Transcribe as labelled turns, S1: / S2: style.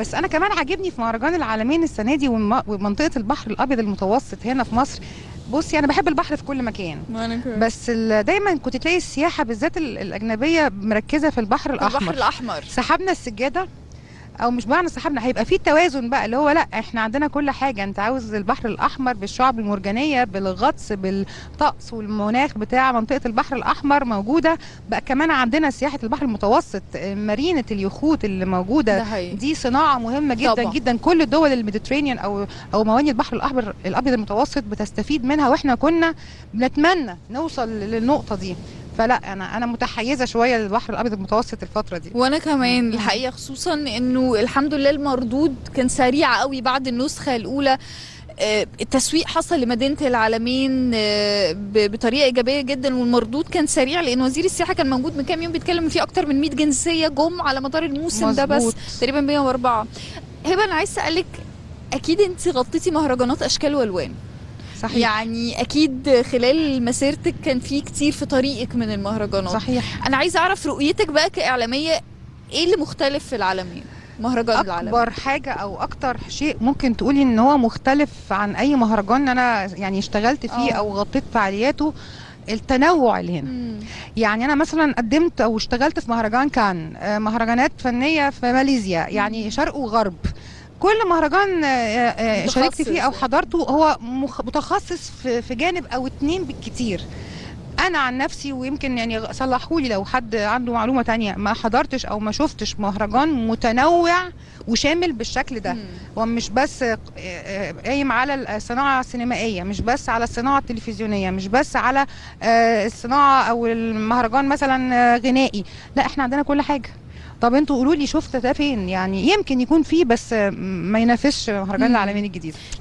S1: بس انا كمان عاجبني في مهرجان العالمين السنه دي وم- ومنطقه البحر الابيض المتوسط هنا في مصر بصي انا بحب البحر في كل مكان
S2: وانا كمان
S1: بس ال- دايما كنت تلاقي السياحه بالذات ال- الاجنبيه مركزه في البحر
S2: البحر
S1: الاحمر
S2: الاحمر
S1: سحبنا السجاده او مش معنى سحبنا هيبقى في توازن بقى اللي هو لا احنا عندنا كل حاجه انت عاوز البحر الاحمر بالشعب المرجانيه بالغطس بالطقس والمناخ بتاع منطقه البحر الاحمر موجوده بقى كمان عندنا سياحه البحر المتوسط آه، مارينه اليخوت اللي موجوده
S2: ده حقيقي
S1: دي صناعه مهمه جدا
S2: طبعا.
S1: جدا كل دول الميديترينيان او او مواني البحر الاحمر الابيض المتوسط بتستفيد منها واحنا كنا بنتمنى نوصل للنقطه دي فلا انا انا متحيزه شويه للبحر الابيض المتوسط الفتره دي
S2: وانا كمان
S1: مم.
S2: الحقيقه خصوصا انه الحمد لله المردود كان سريع قوي بعد النسخه الاولى آه، التسويق حصل لمدينه العالمين آه، ب- بطريقه ايجابيه جدا والمردود كان سريع لان وزير السياحه كان موجود من كام يوم بيتكلم إن في اكتر من 100 جنسيه جم على مدار الموسم ده بس
S1: مظبوط.
S2: تقريبا 104 هبه انا عايز اسالك اكيد انت غطيتي مهرجانات اشكال والوان
S1: صحيح
S2: يعني اكيد خلال مسيرتك كان في كتير في طريقك من المهرجانات
S1: صحيح
S2: انا عايزه اعرف رؤيتك بقى كاعلاميه ايه اللي مختلف في العالمين مهرجان العالمين
S1: اكبر حاجه او اكتر شيء ممكن تقولي ان هو مختلف عن اي مهرجان انا يعني اشتغلت فيه
S2: آه.
S1: او غطيت فعالياته التنوع اللي هنا
S2: مم.
S1: يعني انا مثلا قدمت او اشتغلت في مهرجان كان آه، مهرجانات فنيه في ماليزيا يعني شرق وغرب كل مهرجان آه، آه، شاركت
S2: متخصص
S1: فيه او
S2: يعني.
S1: حضرته هو مخ- متخصص في في جانب او اتنين بالكتير انا عن نفسي ويمكن يعني صلحوا لي لو حد عنده معلومه تانية ما حضرتش او ما شفتش مهرجان متنوع وشامل بالشكل ده
S2: مم.
S1: ومش بس آه، آه، قايم على الصناعه السينمائيه مش بس على الصناعه التلفزيونيه مش بس على آه، الصناعه او المهرجان مثلا آه، غنائي لا احنا عندنا كل حاجه طب انتوا قولوا لي شفت ده فين يعني يمكن يكون فيه بس آه، ما ينافسش مهرجان
S2: مم.
S1: العالمين الجديد